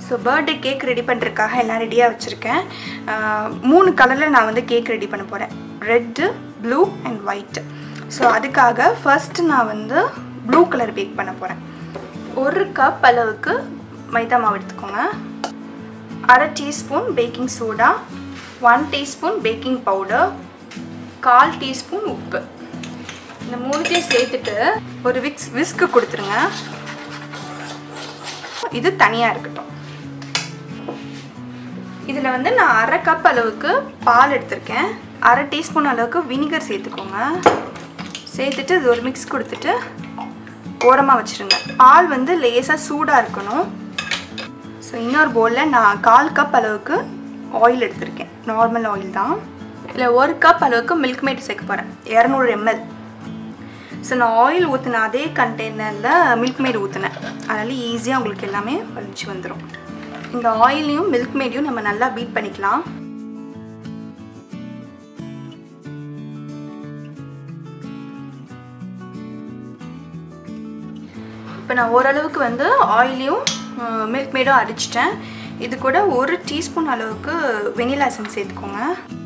so birthday cake ready பண்ணுறதுக்காக எல்லாம் ரெடியாக வச்சுருக்கேன் மூணு கலரில் நான் வந்து கேக் ரெடி பண்ண போகிறேன் red blue and white so அதுக்காக ஃபர்ஸ்ட்டு நான் வந்து ப்ளூ கலர் பேக் பண்ண போகிறேன் ஒரு கப் அளவுக்கு மைதா மாவு எடுத்துக்கோங்க அரை teaspoon baking soda one teaspoon baking powder கால் டீஸ்பூன் உப்பு இந்த மூணுத்தையும் சேர்த்துட்டு ஒரு விக்ஸ் விஸ்க்கு கொடுத்துருங்க இது தனியாக இருக்கட்டும் இதில் வந்து நான் அரை கப் அளவுக்கு பால் எடுத்திருக்கேன் அரை டீஸ்பூன் அளவுக்கு வினிகர் சேர்த்துக்கோங்க சேர்த்துட்டு இது ஒரு மிக்ஸ் கொடுத்துட்டு ஓரமாக வச்சுருங்க பால் வந்து லேசாக சூடாக இருக்கணும் ஸோ இன்னொரு பவுலில் நான் கால் கப் அளவுக்கு ஆயில் எடுத்திருக்கேன் நார்மல் ஆயில் தான் இல்லை ஒரு கப் அளவுக்கு மில்க் மேட் சேர்க்க போகிறேன் இரநூறு எம்எல் ஸோ நான் ஆயில் ஊற்றின அதே கண்டெய்னரில் மில்க் மேட் ஊற்றினேன் அதனால் ஈஸியாக உங்களுக்கு எல்லாமே வலிச்சு வந்துடும் இந்த ஆயிலையும் மில்க் மேடையும் நம்ம நல்லா பீட் பண்ணிக்கலாம் இப்போ நான் ஓரளவுக்கு வந்து ஆயிலையும் மில்க் மேடும் அடிச்சிட்டேன் இது கூட ஒரு டீஸ்பூன் அளவுக்கு வெனிலா எசன்ஸ் சேர்த்துக்கோங்க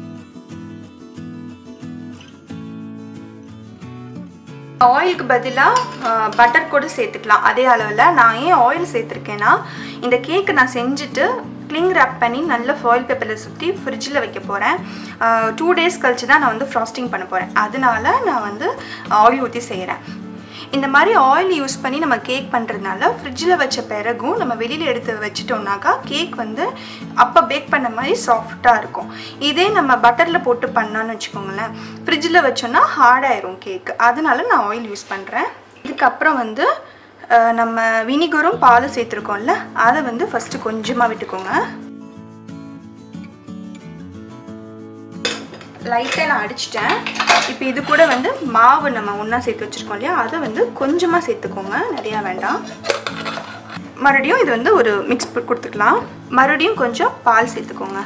ஆயிலுக்கு பதிலாக பட்டர் கூட சேர்த்துக்கலாம் அதே அளவில் நான் ஏன் ஆயில் சேர்த்துருக்கேன்னா இந்த கேக்கு நான் செஞ்சுட்டு கிளிங் ரேப் பண்ணி நல்ல ஃபாயில் பேப்பரில் சுற்றி ஃப்ரிட்ஜில் வைக்க போகிறேன் டூ டேஸ் கழிச்சு தான் நான் வந்து ஃப்ராஸ்டிங் பண்ண போகிறேன் அதனால நான் வந்து ஆயில் ஊற்றி செய்கிறேன் இந்த மாதிரி ஆயில் யூஸ் பண்ணி நம்ம கேக் பண்ணுறதுனால ஃப்ரிட்ஜில் வச்ச பிறகும் நம்ம வெளியில் எடுத்து வச்சிட்டோம்னாக்கா கேக் வந்து அப்போ பேக் பண்ண மாதிரி சாஃப்டாக இருக்கும் இதே நம்ம பட்டரில் போட்டு பண்ணான்னு வச்சுக்கோங்களேன் ஃப்ரிட்ஜில் வச்சோன்னா ஹார்டாயிரும் கேக் அதனால நான் ஆயில் யூஸ் பண்ணுறேன் இதுக்கப்புறம் வந்து நம்ம வினிகரும் பாலும் சேர்த்துருக்கோம்ல அதை வந்து ஃபஸ்ட்டு கொஞ்சமாக விட்டுக்கோங்க லைட்டாக நான் அடிச்சிட்டேன் இப்போ இது கூட வந்து மாவு நம்ம ஒன்றா சேர்த்து வச்சுருக்கோம் இல்லையா அதை வந்து கொஞ்சமாக சேர்த்துக்கோங்க நிறையா வேண்டாம் மறுபடியும் இது வந்து ஒரு மிக்ஸ் கொடுத்துக்கலாம் மறுபடியும் கொஞ்சம் பால் சேர்த்துக்கோங்க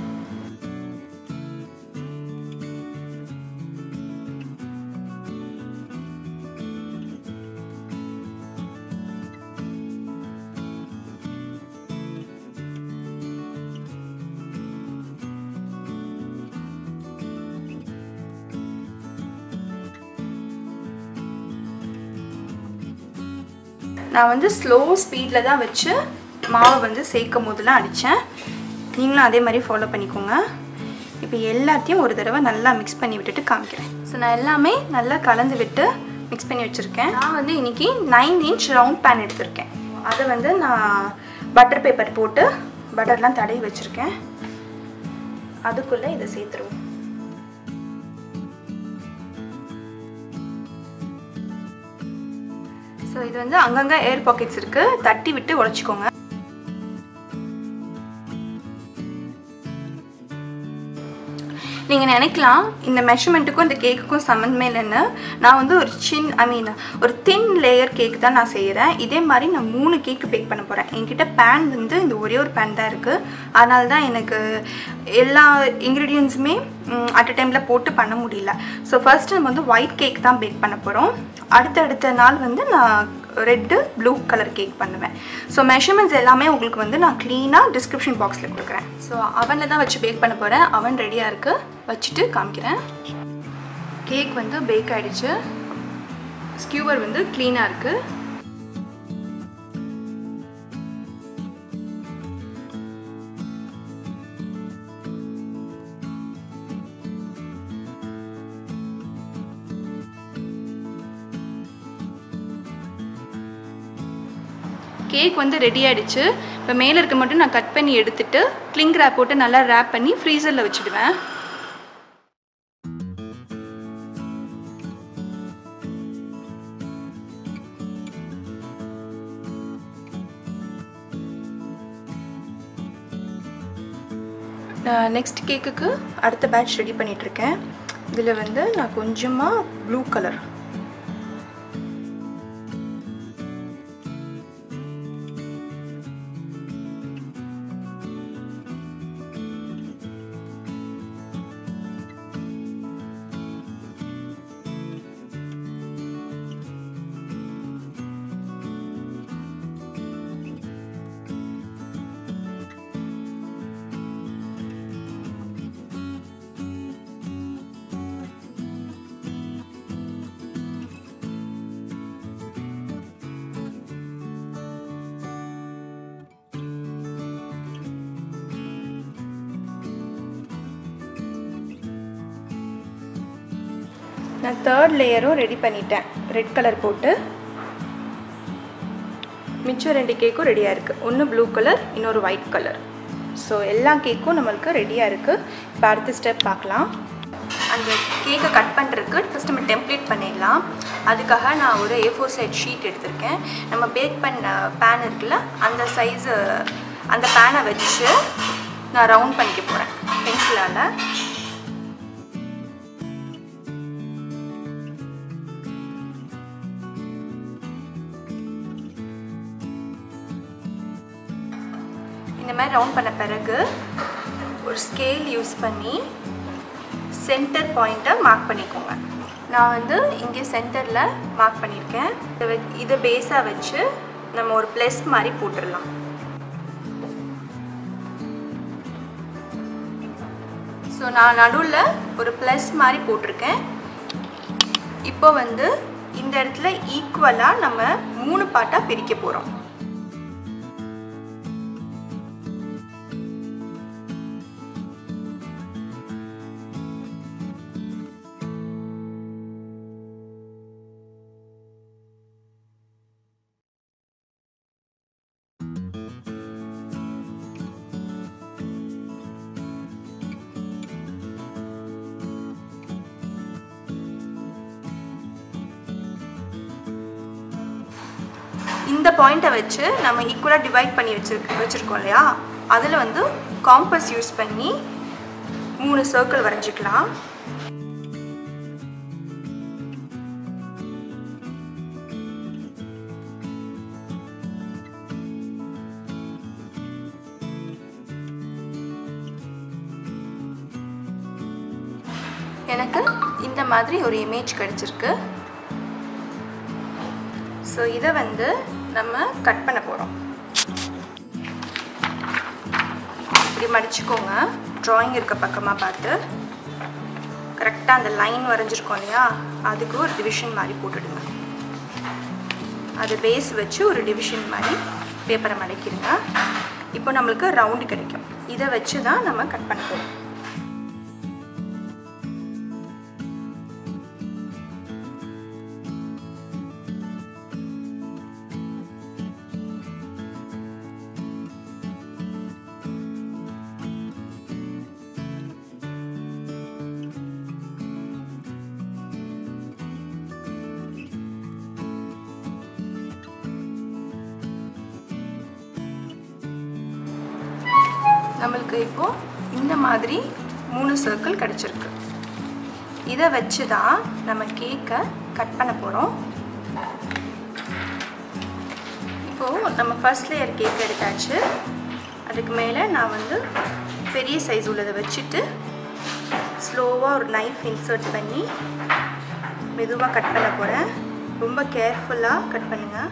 நான் வந்து ஸ்லோ ஸ்பீடில் தான் வச்சு மாவை வந்து சேர்க்கும் போதெல்லாம் அடித்தேன் நீங்களும் அதே மாதிரி ஃபாலோ பண்ணிக்கோங்க இப்போ எல்லாத்தையும் ஒரு தடவை நல்லா மிக்ஸ் பண்ணி விட்டுட்டு காமிக்கிறேன் ஸோ நான் எல்லாமே நல்லா கலந்து விட்டு மிக்ஸ் பண்ணி வச்சுருக்கேன் நான் வந்து இன்றைக்கி நைன் இன்ச் ரவுண்ட் பேன் எடுத்திருக்கேன் அதை வந்து நான் பட்டர் பேப்பர் போட்டு பட்டர்லாம் தடவி வச்சுருக்கேன் அதுக்குள்ளே இதை சேர்த்துருவோம் ஸோ இது வந்து அங்கங்கே ஏர் பாக்கெட்ஸ் இருக்குது தட்டி விட்டு உடச்சிக்கோங்க நீங்கள் நினைக்கலாம் இந்த மெஷர்மெண்ட்டுக்கும் இந்த கேக்குக்கும் சம்மந்தமே இல்லைன்னு நான் வந்து ஒரு சின் ஐ மீன் ஒரு தின் லேயர் கேக் தான் நான் செய்கிறேன் இதே மாதிரி நான் மூணு கேக்கு பேக் பண்ண போகிறேன் என்கிட்ட பேன் வந்து இந்த ஒரே ஒரு பேன் தான் இருக்குது அதனால தான் எனக்கு எல்லா இன்க்ரீடியன்ஸுமே அட் அ டைமில் போட்டு பண்ண முடியல ஸோ ஃபர்ஸ்ட் நம்ம வந்து ஒயிட் கேக் தான் பேக் பண்ண போகிறோம் அடுத்தடுத்த நாள் வந்து நான் ரெட்டு ப்ளூ கலர் கேக் பண்ணுவேன் ஸோ மெஷர்மெண்ட்ஸ் எல்லாமே உங்களுக்கு வந்து நான் க்ளீனாக டிஸ்கிரிப்ஷன் பாக்ஸில் கொடுக்குறேன் ஸோ அவனில் தான் வச்சு பேக் பண்ண போகிறேன் அவன் ரெடியாக இருக்குது வச்சுட்டு காமிக்கிறேன் கேக் வந்து பேக் ஆகிடுச்சு ஸ்கியூவர் வந்து க்ளீனாக இருக்குது கேக் வந்து ரெடி ஆகிடுச்சு இப்போ மேலே இருக்க மட்டும் நான் கட் பண்ணி எடுத்துட்டு கிளிங் ரேப் போட்டு நல்லா ரேப் பண்ணி ஃப்ரீசரில் வச்சுடுவேன் நெக்ஸ்ட் கேக்குக்கு அடுத்த பேட்ச் ரெடி பண்ணிகிட்ருக்கேன் இதில் வந்து நான் கொஞ்சமாக ப்ளூ கலர் நான் தேர்ட் லேயரும் ரெடி பண்ணிட்டேன் ரெட் கலர் போட்டு மிச்சம் ரெண்டு கேக்கும் ரெடியாக இருக்குது ஒன்று ப்ளூ கலர் இன்னொரு ஒயிட் கலர் ஸோ எல்லா கேக்கும் நம்மளுக்கு ரெடியாக இருக்குது இப்போ அடுத்த ஸ்டெப் பார்க்கலாம் அந்த கேக்கை கட் பண்ணுறதுக்கு ஃபஸ்ட் நம்ம டெம்ப்ளேட் பண்ணிடலாம் அதுக்காக நான் ஒரு ஏ ஃபோர் சைட் ஷீட் எடுத்திருக்கேன் நம்ம பேக் பண்ண பேன் இருக்குல்ல அந்த சைஸு அந்த பேனை வச்சு நான் ரவுண்ட் பண்ணிக்க போகிறேன் பென்சிலால் இந்த மாதிரி ரவுண்ட் பண்ண பிறகு ஒரு ஸ்கேல் யூஸ் பண்ணி சென்டர் பாயிண்ட்டை மார்க் பண்ணிக்கோங்க நான் வந்து இங்கே சென்டரில் மார்க் பண்ணியிருக்கேன் இதை வெ இதை பேஸாக வச்சு நம்ம ஒரு ப்ளஸ் மாதிரி போட்டுடலாம் ஸோ நான் நடுவில் ஒரு ப்ளஸ் மாதிரி போட்டிருக்கேன் இப்போ வந்து இந்த இடத்துல ஈக்குவலாக நம்ம மூணு பாட்டாக பிரிக்க போகிறோம் இந்த பாயிண்ட்டை வச்சு நம்ம ஈக்குவலாக டிவைட் பண்ணி வச்சு வச்சுருக்கோம் இல்லையா அதில் வந்து காம்பஸ் யூஸ் பண்ணி மூணு சர்க்கிள் வரைஞ்சிக்கலாம் எனக்கு இந்த மாதிரி ஒரு இமேஜ் கிடச்சிருக்கு ஸோ இதை வந்து நம்ம கட் பண்ண போகிறோம் இப்படி மடிச்சுக்கோங்க ட்ராயிங் இருக்க பக்கமாக பார்த்து கரெக்டாக அந்த லைன் வரைஞ்சிருக்கோம் இல்லையா அதுக்கு ஒரு டிவிஷன் மாதிரி போட்டுடுங்க அது பேஸ் வச்சு ஒரு டிவிஷன் மாதிரி பேப்பரை மடக்கிடுங்க இப்போ நம்மளுக்கு ரவுண்டு கிடைக்கும் இதை வச்சு தான் நம்ம கட் பண்ண போகிறோம் நம்மளுக்கு இப்போது இந்த மாதிரி மூணு சர்க்கிள் கிடச்சிருக்கு இதை வச்சு தான் நம்ம கேக்கை கட் பண்ண போகிறோம் இப்போது நம்ம ஃபர்ஸ்ட் லேயர் கேக் எடுத்தாச்சு அதுக்கு மேலே நான் வந்து பெரிய சைஸ் உள்ளதை வச்சுட்டு ஸ்லோவாக ஒரு நைஃப் இன்சர்ட் பண்ணி மெதுவாக கட் பண்ண போகிறேன் ரொம்ப கேர்ஃபுல்லாக கட் பண்ணுங்கள்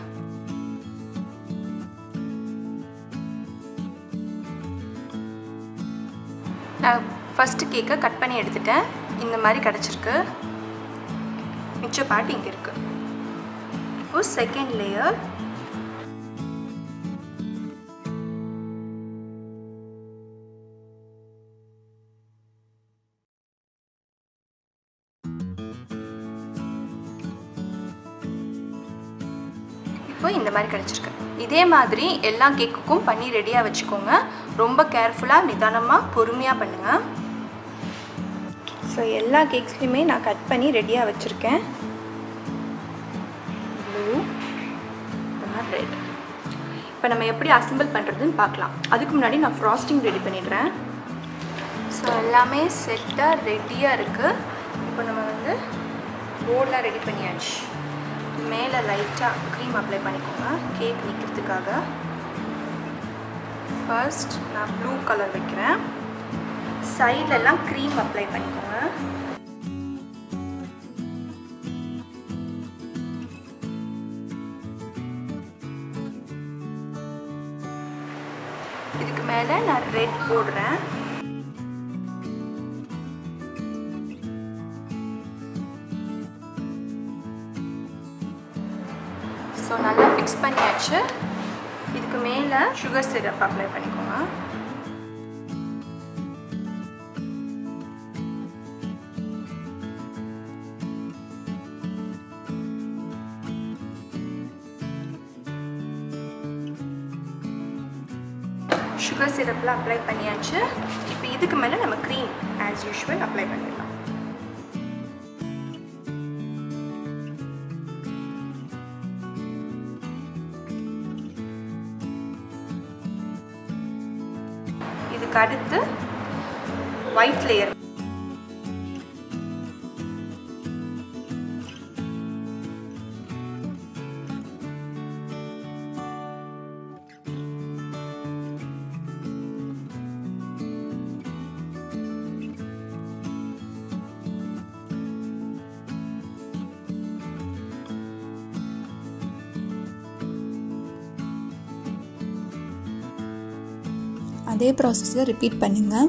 நான் ஃபஸ்ட்டு கேக்கை கட் பண்ணி எடுத்துட்டேன் இந்த மாதிரி கிடச்சிருக்கு மிச்ச பாட்டு இங்கே இருக்குது இப்போ செகண்ட் லேயர் இப்போ இந்த மாதிரி கிடச்சிருக்கு இதே மாதிரி எல்லா கேக்குக்கும் பண்ணி ரெடியாக வச்சுக்கோங்க ரொம்ப கேர்ஃபுல்லாக நிதானமாக பொறுமையாக பண்ணுங்கள் ஸோ எல்லா கேக்ஸ்லையுமே நான் கட் பண்ணி ரெடியாக வச்சுருக்கேன் ப்ளூ ரெட் இப்போ நம்ம எப்படி அசம்பிள் பண்ணுறதுன்னு பார்க்கலாம் அதுக்கு முன்னாடி நான் ஃப்ராஸ்டிங் ரெடி பண்ணிடுறேன் ஸோ எல்லாமே செட்டாக ரெடியாக இருக்குது இப்போ நம்ம வந்து போர்டெலாம் ரெடி பண்ணியாச்சு மேலே லைட்டாக க்ரீம் அப்ளை பண்ணிக்கோங்க கேக் நிற்கிறதுக்காக ஃபர்ஸ்ட் நான் ப்ளூ கலர் வைக்கிறேன் சைட்லெல்லாம் க்ரீம் அப்ளை பண்ணிக்கோங்க இதுக்கு மேலே நான் ரெட் போடுறேன் ஸோ நல்லா ஃபிக்ஸ் பண்ணியாச்சு இதுக்கு மேலே சுகர் சிரப் அப்ளை பண்ணிக்கோங்க சுகர் சிரப்பில் அப்ளை பண்ணியாச்சு இப்போ இதுக்கு மேலே நம்ம க்ரீம் ஆஸ் யூஷுவல் அப்ளை பண்ணிடலாம் இதுக்கு அடுத்து ஒயிட் லேயர் அதே ப்ராசஸில் ரிப்பீட் பண்ணுங்கள்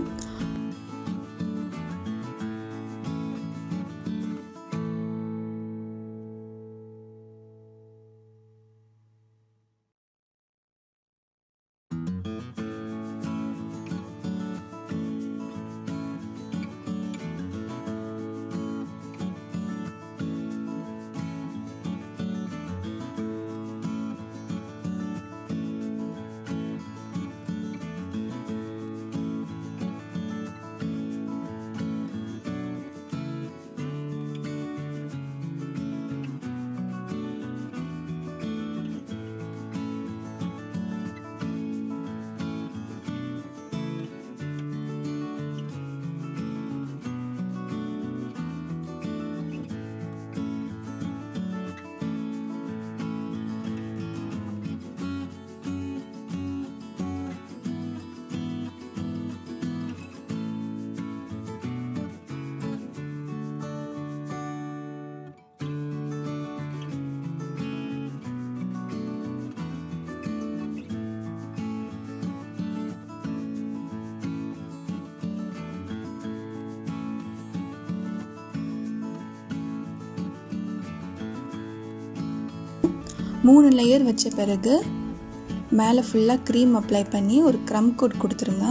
மூணு லேயர் வச்ச பிறகு மேலே ஃபுல்லாக க்ரீம் அப்ளை பண்ணி ஒரு க்ரம் கோட் கொடுத்துருங்க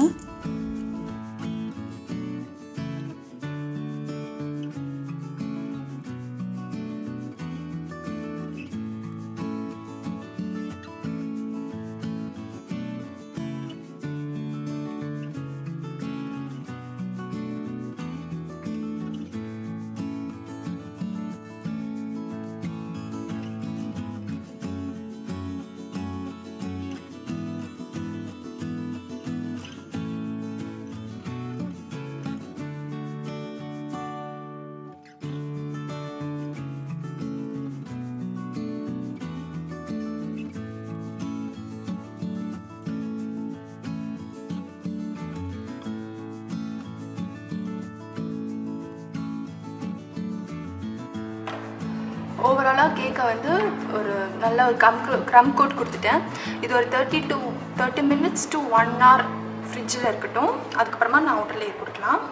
ஓவராலாக கேக்கை வந்து ஒரு நல்ல ஒரு கம் க்ரம் கோட் கொடுத்துட்டேன் இது ஒரு thirty to thirty minutes to one hour ஃப்ரிட்ஜில் இருக்கட்டும் அதுக்கப்புறமா நான் அவுட்டர் லேயர் கொடுக்கலாம்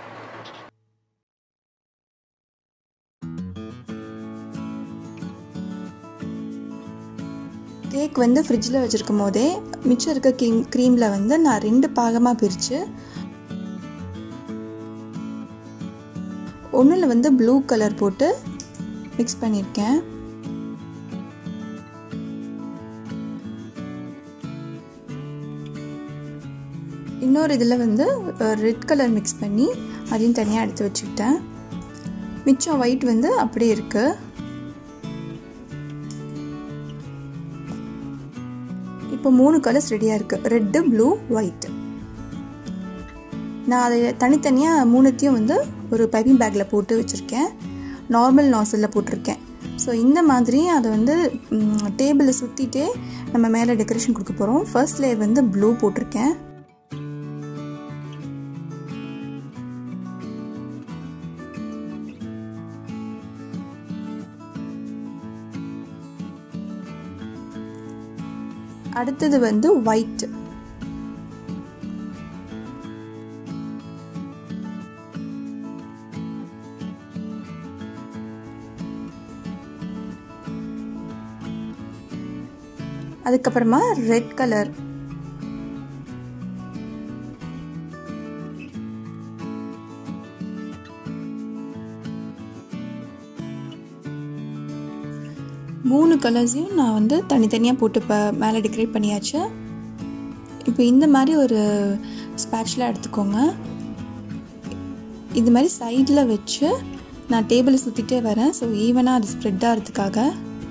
கேக் வந்து ஃப்ரிட்ஜில் வச்சுருக்கும் போதே மிச்சம் இருக்க கிங் க்ரீமில் வந்து நான் ரெண்டு பாகமாக பிரித்து ஒன்றில் வந்து ப்ளூ கலர் போட்டு மிக்ஸ் பண்ணியிருக்கேன் இன்னொரு இதில் வந்து ரெட் கலர் மிக்ஸ் பண்ணி அதையும் தனியாக எடுத்து வச்சுக்கிட்டேன் மிச்சம் ஒயிட் வந்து அப்படியே இருக்குது இப்போ மூணு கலர்ஸ் ரெடியாக இருக்குது ரெட்டு ப்ளூ ஒயிட் நான் அதை தனித்தனியாக மூணுத்தையும் வந்து ஒரு பைப்பிங் பேக்கில் போட்டு வச்சுருக்கேன் நார்மல் நாசலில் போட்டிருக்கேன் ஸோ இந்த மாதிரி அதை வந்து டேபிளில் சுற்றிட்டே நம்ம மேலே டெக்கரேஷன் கொடுக்க போகிறோம் ஃபர்ஸ்ட் லேயர் வந்து ப்ளூ போட்டிருக்கேன் அடுத்தது வந்து ஒயிட் அதுக்கப்புறமா ரெட் கலர் மூணு கலர்ஸையும் நான் வந்து தனித்தனியாக போட்டு இப்போ மேலே டெக்கரேட் பண்ணியாச்சு இப்போ இப்போ இந்த மாதிரி ஒரு ஸ்பேட்ச்லாம் எடுத்துக்கோங்க இது மாதிரி சைடில் வச்சு நான் டேபிளை சுற்றிட்டே வரேன் ஸோ ஈவனாக அது ஸ்ப்ரெட் ஆகிறதுக்காக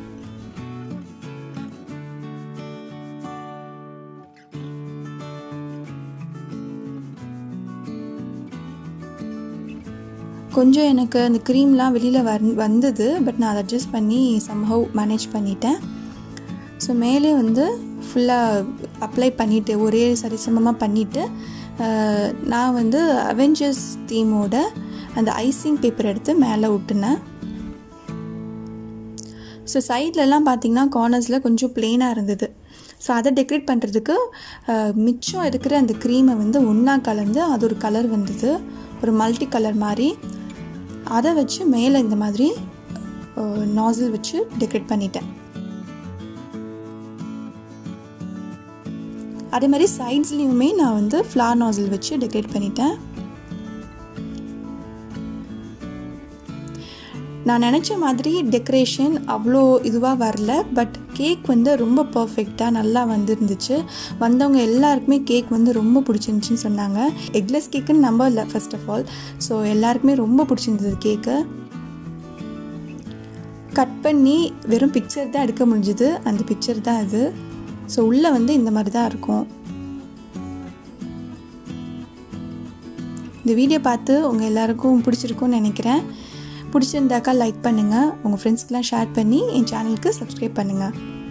கொஞ்சம் எனக்கு அந்த க்ரீம்லாம் வெளியில் வந் வந்தது பட் நான் அதை அட்ஜஸ்ட் பண்ணி சம்ஹவ் மேனேஜ் பண்ணிட்டேன் ஸோ மேலே வந்து ஃபுல்லாக அப்ளை பண்ணிவிட்டு ஒரே சரிசமமாக பண்ணிவிட்டு நான் வந்து அவெஞ்சர்ஸ் தீமோட அந்த ஐசிங் பேப்பர் எடுத்து மேலே விட்டுனேன் ஸோ சைட்லலாம் பார்த்தீங்கன்னா கார்னர்ஸில் கொஞ்சம் பிளெயினாக இருந்தது ஸோ அதை டெக்கரேட் பண்ணுறதுக்கு மிச்சம் இருக்கிற அந்த க்ரீமை வந்து ஒன்றா கலந்து அது ஒரு கலர் வந்தது ஒரு மல்டி கலர் மாதிரி அதை வச்சு மேலே இந்த மாதிரி நாசில் வச்சு டெக்கரேட் பண்ணிட்டேன் அதே மாதிரி சைட்ஸ்லேயுமே நான் வந்து ஃப்ளார் நாசில் வச்சு டெக்கரேட் பண்ணிட்டேன் நான் நினச்ச மாதிரி டெக்கரேஷன் அவ்வளோ இதுவாக வரல பட் கேக் வந்து ரொம்ப பர்ஃபெக்டாக நல்லா வந்துருந்துச்சு வந்தவங்க எல்லாருக்குமே கேக் வந்து ரொம்ப பிடிச்சிருந்துச்சின்னு சொன்னாங்க எக்லெஸ் கேக்குன்னு நம்ப இல்லை ஃபர்ஸ்ட் ஆஃப் ஆல் ஸோ எல்லாருக்குமே ரொம்ப பிடிச்சிருந்தது கேக்கு கட் பண்ணி வெறும் பிக்சர் தான் எடுக்க முடிஞ்சுது அந்த பிக்சர் தான் அது ஸோ உள்ளே வந்து இந்த மாதிரி தான் இருக்கும் இந்த வீடியோ பார்த்து உங்கள் எல்லாருக்கும் பிடிச்சிருக்கும்னு நினைக்கிறேன் பிடிச்சிருந்தாக்கா லைக் பண்ணுங்கள் உங்கள் ஃப்ரெண்ட்ஸ்க்கெலாம் ஷேர் பண்ணி என் சேனலுக்கு சப்ஸ்கிரைப் பண்ணுங்கள்